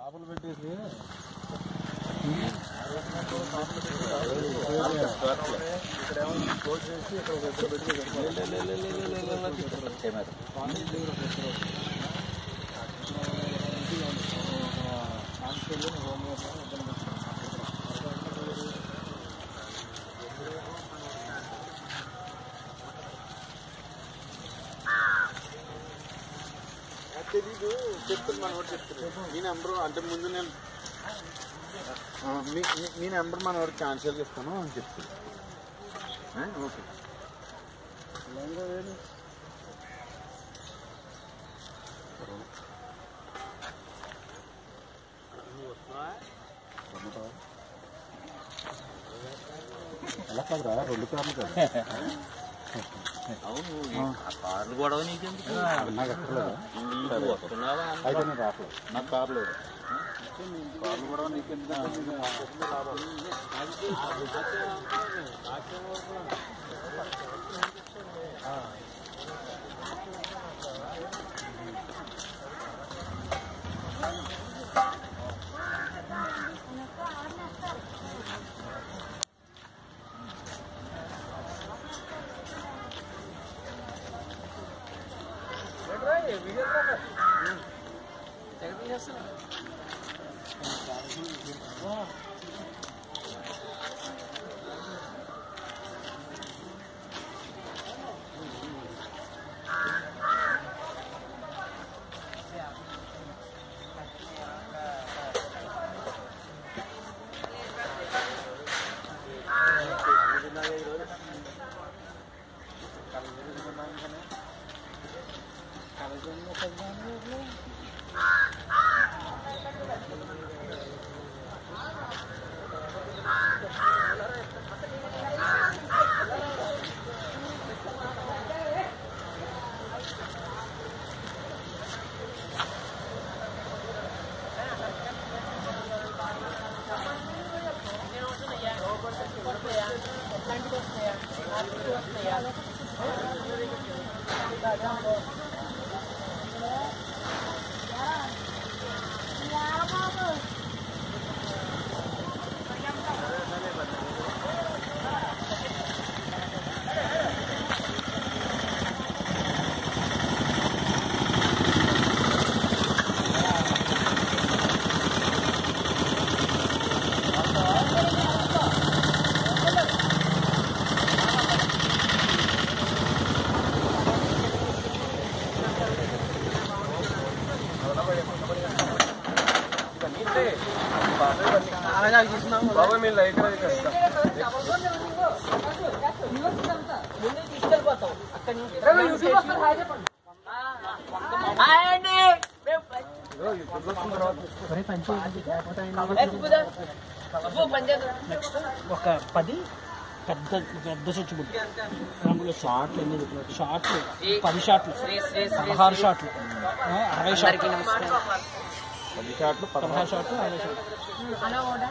కాపులు పెట్టేసి ఇక్కడేమో క్లోజ్ చేసి ఇక్కడ ఒక ఇద్దరు పెట్టి తెలీదు చెప్తాను మన వాడు చెప్తాను మీ నెంబర్ అంటే ముందు నేను ఆ, మీ మీ- మీ నెంబర్ మన వాడికి క్యాన్సిల్ ఇస్తాను అని చెప్తాను ఆ, ఓకే ఎలా కాదురా రెండు కార్లు కదా అవును ఆ కార్లు గొడవ నీకెందుకు నాకు ఎక్కలేదు నీకు వస్తున్నావా అయితే నేను రావట్లేదు నాకు కార్ లేదు కార్లు కూడా నీకు ఎందుకంటే నేను ఆఫీస్లో లాభం. బాబాయ్ మీరు లైట్ ఒక పది పెద్ద పెద్ద స్విచ్ బుడ్ అందులో షార్ట్లు ఎన్ని చెప్పినట్టు షార్ట్లు పది షాట్లు పదహారు షాట్లు ఆ, అరవై షాట్లు పది షాట్లు పదహారు షాట్లు అరవై షాట్లు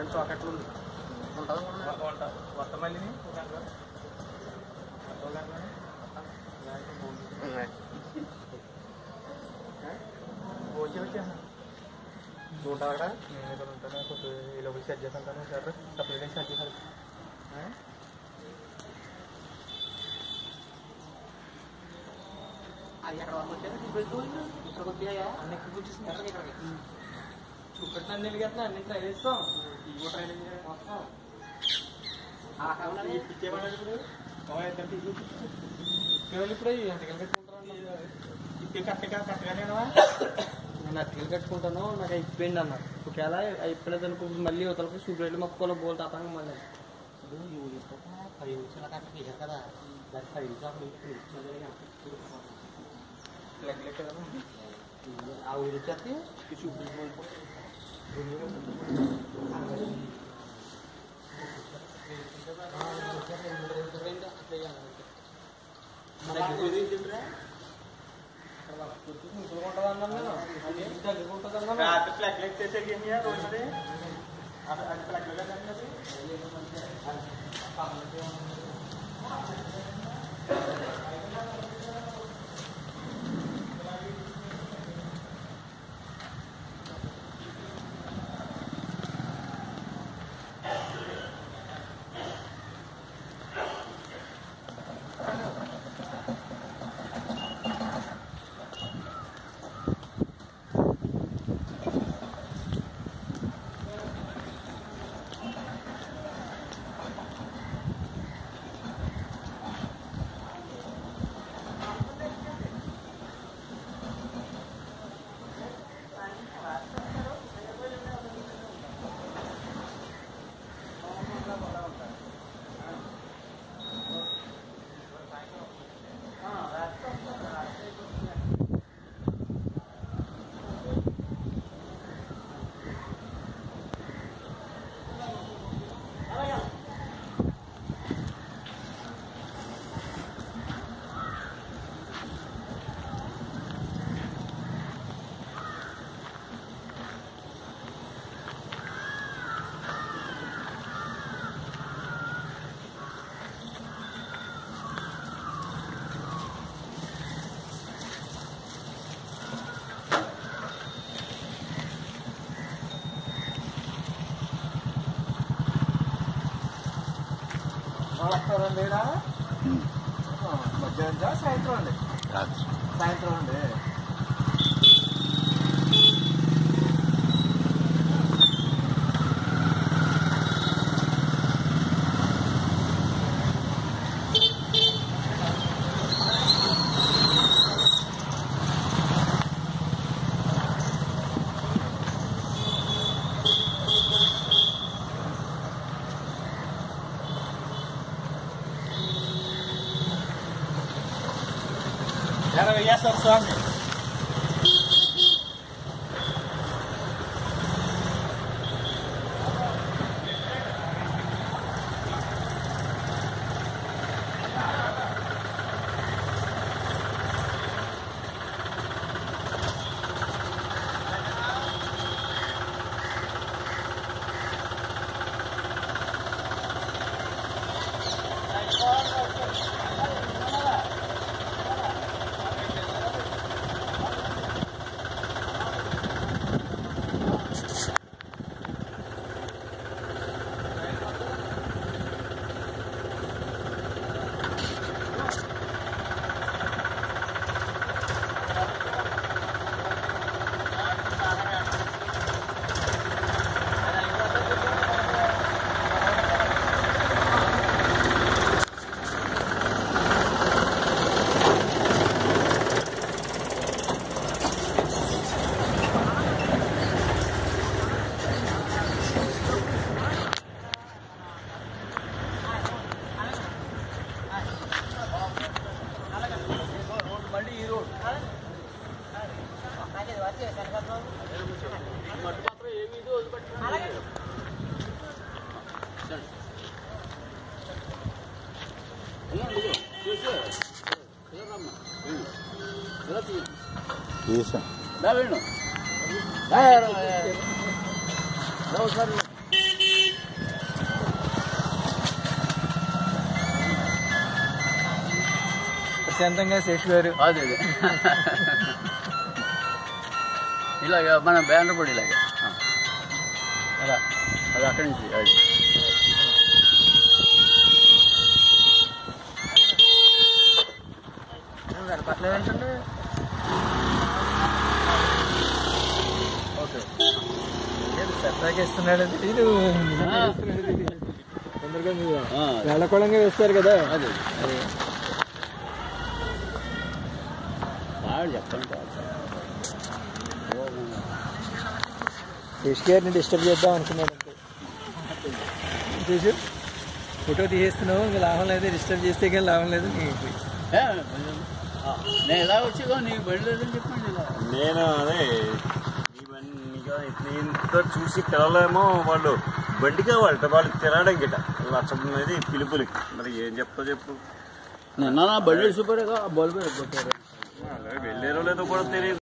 సాకెట్లు ఉంది కొత్త మళ్ళీ చూడరా నేను ఇక్కడ ఉంటాను కొంచెం ఈ లోపల సెట్ చేస్తాను కానీ సార్ సప్లిమెంట్ సెట్ చేశారు అన్ని ఎక్కడికి వచ్చేసింది చూపెట్టిన అన్ని వెళ్తున్నా అన్ని ట్రై చేస్తాం ఇవి ట్రై వస్తాం ఇచ్చేమన్నాడు ఇప్పుడు ఇచ్చేవాళ్ళు ఇప్పుడు ఈ అటుకలు కట్టుకుంటారు ఇప్పి కట్టగా కట్టగానే నేను అటుకలు కట్టుకుంటాను నాకు అయిపోయింది అన్న ఒకవేళ అయిపోలేదు అనుకో మళ్ళీ యువతలకి సూపరేట్లు మొక్కలు బోల్ తాతాను మళ్ళీ పది నిమిషాల కట్ట తీసారు కదా దానికి పది నిమిషాలు లెక్క లెక్క కదా ఆ ఊరు వచ్చేస్తే సూపరేట్ వస్తారండి ఈడ? ఆ, మధ్యాహ్నం సాయంత్రం అండి సాయంత్రం అండి ఇరవై వేస్తారు స్వామి తీసాం దా వేణు ఒకసారి ప్రశాంతంగా శేష్ గారు అదే అదే ఇలాగ మన బ్యానర్ కూడా ఇలాగే ఆ. అలా అది అక్కడి నుంచి అది పట్ల ఏంటంటే ఓకే సరదాగా ఇస్తున్నాడు ఇది ఆ. తొందరగా మీరు ఆ, వేళకోళంగా వేస్తారు కదా అదే బాగా చెప్పండి బాగా. శేష్ గారిని డిస్టర్బ్ చేద్దాం అనుకున్నాడు అంతే చూసు ఫోటో తీసేస్తున్నావు ఇంకా లాభం లేదు డిస్టర్బ్ చేస్తే కానీ లాభం లేదు నీకు ఏ, ఆ, నేను ఇలా వచ్చేదో నీకు బండి లేదని చెప్పండి ఇలా నేను అదే నీ బండి నీకు ఇంత చూసి పిల్లలేమో వాళ్ళు బండి కావాలట వాళ్ళు తినడానికి గిట్ట లక్షం అనేది పిలుపులకి మరి ఏం చెప్తావు చెప్పు నిన్న నా బండి సూపర్ బోల్ పెట్టారు వెళ్ళారో లేదో కూడా తెలియదు